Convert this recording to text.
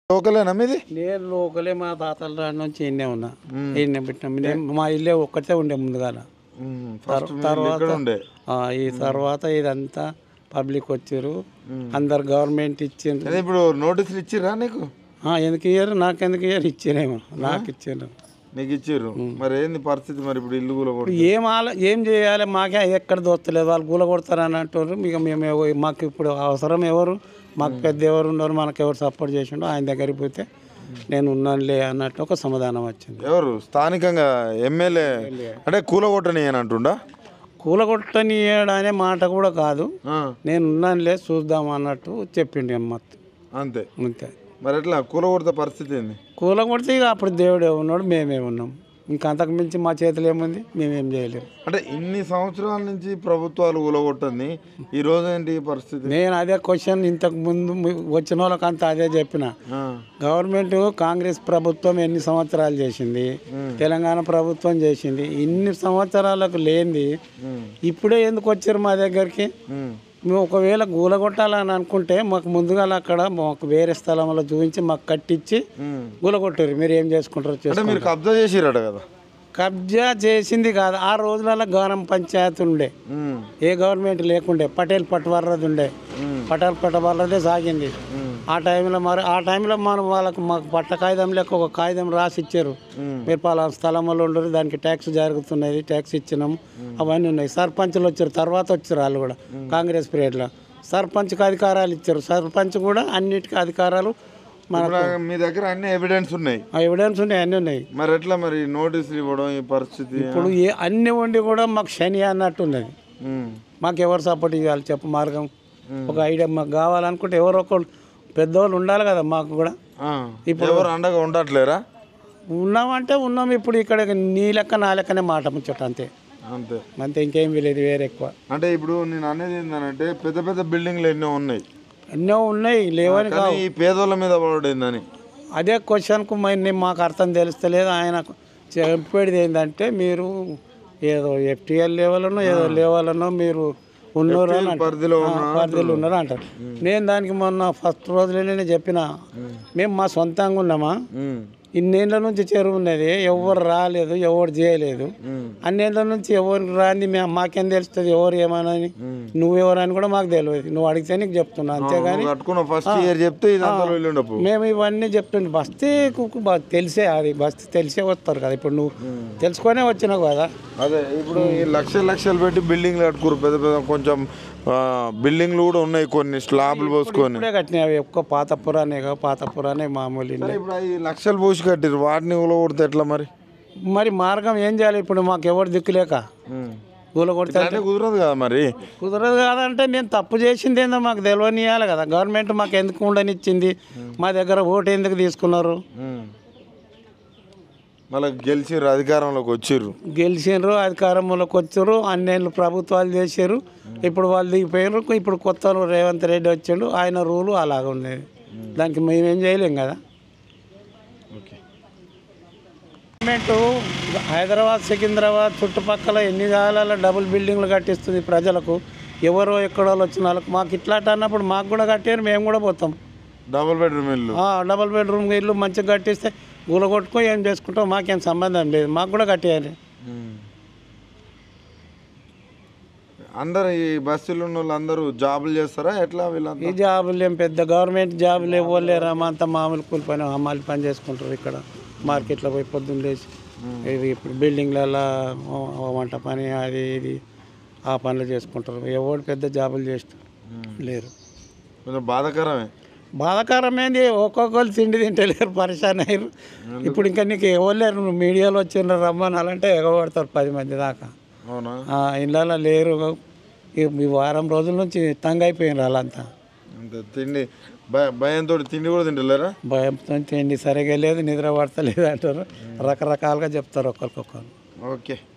లోకలేనా మీది నేను లోకలే మా తాతల రాని నుంచి ఈయనే ఉన్నా ఈయన పెట్టిన నేను మా ఇల్లే ఒక్కటే ఉండే ముందుగాల ఫస్ట్ తర్వాత ఇక్కడ ఉండే ఆ, ఈ తర్వాత ఇదంతా పబ్లిక్ వచ్చారు అందరు గవర్నమెంట్ ఇచ్చిండ్రు అదే ఇప్పుడు నోటీసులు ఇచ్చిర్రా నీకు ఆ, ఎందుకు ఇయ్యారు నాకు ఎందుకు ఇయ్యారు ఇచ్చారేమో నాకు ఇచ్చారు నీకు ఇచ్చిర్రు మరి ఏంది పరిస్థితి మరి ఇప్పుడు ఇల్లు కూడా కొడుతుంది ఏం ఆల ఏం చేయాలి మాకే ఎక్కడ దోస్తలేదు వాళ్ళు కూల కొడతారని అంటారు ఇక మేము ఎవ- మాకు ఇప్పుడు అవసరం ఎవరు మాకు పెద్ద ఎవరు ఉన్నారు మనకు ఎవరు సపోర్ట్ చేసిండో ఆయన దగ్గరికి పోతే నేను ఉన్నానులే అన్నట్టు ఒక సమాధానం వచ్చింది ఎవరు స్థానికంగా ఎమ్మెల్యే అంటే కూలగొట్టని అని అంటుండా కూల కొట్టనియడం అనే మాట కూడా కాదు ఆ, నేను ఉన్నానులే చూద్దాం అన్నట్టు చెప్పిండు అమ్మ అంతే అంతే మరి ఎట్లా కూలగొడత పరిస్థితి ఏంది కూల కొడితే ఇక అప్పుడు దేవుడే ఉన్నాడు మేమే ఉన్నాం ఇంకా అంతకు మించి మా చేతిలో ఏముంది మేమేం చేయలేము అంటే ఇన్ని సంవత్సరాల నుంచి ప్రభుత్వాలు కూలగొట్టింది ఈ రోజు ఏంటి ఈ పరిస్థితి నేను అదే క్వశ్చన్ ఇంతకు ముందు ము- వచ్చిన వాళ్ళకంతా అదే చెప్పిన ఆ, గవర్నమెంట్ కాంగ్రెస్ ప్రభుత్వం ఎన్ని సంవత్సరాలు చేసింది తెలంగాణ ప్రభుత్వం చేసింది ఇన్ని సంవత్సరాలకు లేనిది ఉమ్, ఇప్పుడే ఎందుకు వచ్చారు మా దగ్గరికి ఉమ్, మేము ఒకవేళ గూలగొట్టాలని అనుకుంటే మాకు ముందుగా అక్కడ మాకు వేరే స్థలంలో చూపించి మాకు కట్టించి ఉమ్. గూలగొట్టారు మీరు ఏం చేసుకుంటారో అంటే చేసుకో మీరు కబ్జా చేసిరట కదా కబ్జా చేసింది కాదు ఆ రోజులలో గ్రామ పంచాయతీ ఉండే ఉమ్, ఏ గవర్నమెంట్ లేకుండే పటేల్ పట్వారది ఉండే ఉమ్, పటేల్ పట్టవారదే సాగింది ఉమ్, ఆ టైంలో మరి ఆ టైంలో మనం వాళ్ళకు మాకు పట్ట కాగితం లెక్క ఒక కాగితం రాసి ఇచ్చారు ఉమ్. మీరు పలానా స్థలంలో ఉండరు దానికి ట్యాక్స్ జరుగుతున్నది ట్యాక్స్ ఇచ్చినాం అవన్నీ ఉన్నాయి సర్పంచ్లు వచ్చారు తర్వాత వచ్చారు వాళ్ళు కూడా కాంగ్రెస్ పీరియడ్లో సర్పంచ్కి అధికారాలు ఇచ్చారు సర్పంచ్ కూడా అన్నిటికీ అధికారాలు మన ఇప్పుడు మీ దగ్గర అన్ని ఎవిడెన్స్ ఉన్నాయి ఎవిడెన్స్ ఉన్నాయి అన్నీ ఉన్నాయి మరి ఎట్లా మరి నోటీసులు ఇవ్వడం ఈ పరిస్థితి ఇప్పుడు ఏ అన్ని ఉండి కూడా మాకు శని అన్నట్టు ఉన్నది ఉమ్, మాకు ఎవరు సపోర్ట్ ఇవ్వాలి చెప్పు మార్గం ఒక ఐడియా మాకు కావాలనుకుంటే ఎవరో ఒకళ్ళు పెద్దవాళ్ళు ఉండాలి కదా మాకు కూడా ఆ, ఎవరు అండగా ఉండట్లేరా ఉన్నామంటే ఉన్నాం ఇప్పుడు ఇక్కడ నీ లెక్క నా లెక్కనే మాట ముచ్చట అంతే అంతే అంతే ఇంకేం లేదు వేరే ఎక్కువ అంటే ఇప్పుడు నేను అనేది ఏంటంటే పెద్ద పెద్ద బిల్డింగ్లు ఎన్నో ఉన్నాయి ఎన్నో ఉన్నాయి లేవని కానీ ఈ పేదోళ్ళ మీద పడేందని అదే క్వశ్చన్కు మరి మాకు అర్థం తెలుస్తలేదు ఆయన చెప్పేది ఏంటంటే మీరు ఏదో ఎఫ్టీఎల్ లెవెల్నో ఏదో లెవెల్నో మీరు ఉన్నారు అని అంటారు. పరిధిలో ఆ, పరిధిలో ఉన్నారు అంటారు నేను దానికి మొన్న ఫస్ట్ రోజులోనే చెప్పిన మేము మా సొంతంగా ఉన్నామా ఉమ్, ఇన్నేళ్ళ నుంచి చెరువు ఉన్నది ఎవరు రాలేదు ఎవరు చేయలేదు ఉమ్, అన్నేళ్ళ నుంచి ఎవరు రాంది మేము మాకేం తెలుస్తుంది ఎవరు ఏమనని నువ్వెవరని కూడా మాకు తెలియదు నువ్వు అడిగితే నీకు చెప్తున్నా అంతేగాని నువ్వు కట్టుకున్న ఫస్ట్ ఇయర్ చెప్తే ఇదంతా వెళ్ళి ఉండపు మేము ఇవన్నీ చెప్తుండే బస్తీ కుక్కు బా- తెలిసే అది బస్తీ తెలిసే వస్తారు కదా ఇప్పుడు నువ్వు తెలుసుకొనే వచ్చినావు కదా అదే ఇప్పుడు ఈ లక్షలు లక్షలు పెట్టి బిల్డింగ్లు కట్టుకోరు పెద్ద పెద్ద కొంచెం ఆ, బిల్డింగ్లు కూడా ఉన్నాయి కొన్ని స్లాబ్లు పోసుకొని ఇప్పుడే కట్టినాయి అవి ఎక్కువ పాత పురాణే కదా పాత పురాణే మామూలు ఇల్లు. సరే ఇప్పుడు ఈ లక్షలు పోసి కట్టిరు వాటిని కొడితే ఎట్లా మరి మరి మార్గం ఏం చేయాలి ఇప్పుడు మాకు ఎవరు దిక్కులేక ఉమ్. కూల కొడితే అంటే కుదరదు కదా మరి కుదరదు కాదంటే నేను తప్పు చేసింది ఏందో మాకు తెలియనియాలి కదా గవర్నమెంట్ మాకు ఎందుకు ఉండనిచ్చింది మా దగ్గర ఓటు ఎందుకు తీసుకున్నారు ఉమ్. మళ్ళీ గెలిచిర్రు అధికారంలోకి వచ్చిర్రు గెలిచినారు అధికారంలోకి వచ్చారు అన్నేళ్ళు ప్రభుత్వాలు చేశారు ఇప్పుడు వాళ్ళు దిగిపోయారు ఇప్పుడు కొత్త రేవంత్ రెడ్డి వచ్చిండు ఆయన రూలు అలాగ ఉండేది దానికి మేమేం చేయలేం కదా ఓకే గవర్నమెంట్ హైదరాబాద్ సికింద్రాబాద్ చుట్టుపక్కల ఎన్ని కాలాల డబుల్ బిల్డింగ్లు కట్టిస్తుంది ప్రజలకు ఎవరో ఎక్కడో వచ్చిన వాళ్ళకి మాకు ఇట్లాంటి అన్నప్పుడు మాకు కూడా కట్టారు మేము కూడా పోతాం డబుల్ బెడ్రూమ్ ఇల్లు ఆ, డబుల్ బెడ్రూమ్ ఇల్లు మంచిగా కట్టిస్తే గూల కొట్టుకో ఏం చేసుకుంటాం మాకేం సంబంధం లేదు మాకు కూడా కట్టేయాలి ఉమ్. అందరు ఈ బస్సులు ఉన్న వాళ్ళు అందరూ జాబులు చేస్తారా ఎట్లా వీళ్ళంతా ఈ జాబులు ఏం పెద్ద గవర్నమెంట్ జాబులు ఇవ్వలేరా అంతా మామూలు కూలి పని అమ్మాలి పని చేసుకుంటారు ఇక్కడ మార్కెట్లో పోయి పొద్దున్న లేచి ఇవి ఇప్పుడు బిల్డింగ్లలో వంట పని అది ఇది ఆ పనులు చేసుకుంటారు ఎవరు పెద్ద జాబులు చేస్తారు లేరు కొంచెం బాధాకరమే బాధాకరమైంది ఒక్కొక్కరు తిండి తింటలేరు పరిశాన్ అయ్యారు ఇప్పుడు ఇంకా నీకు ఎవరు నువ్వు మీడియాలో వచ్చిన రమ్మని అలాంటే ఎగబడతారు పది మంది దాకా అవునా ఆ, ఇళ్ళలో లేరు ఈ ఈ వారం రోజుల నుంచి తంగ అయిపోయినారు వాళ్ళంతా అంతే తిండి భయ భయంతో తిండి కూడా తింటలేరా భయంతో తిండి సరిగా లేదు నిద్ర పడతలేదు అంటారు రకరకాలుగా చెప్తారు ఒకరికొకరు ఓకే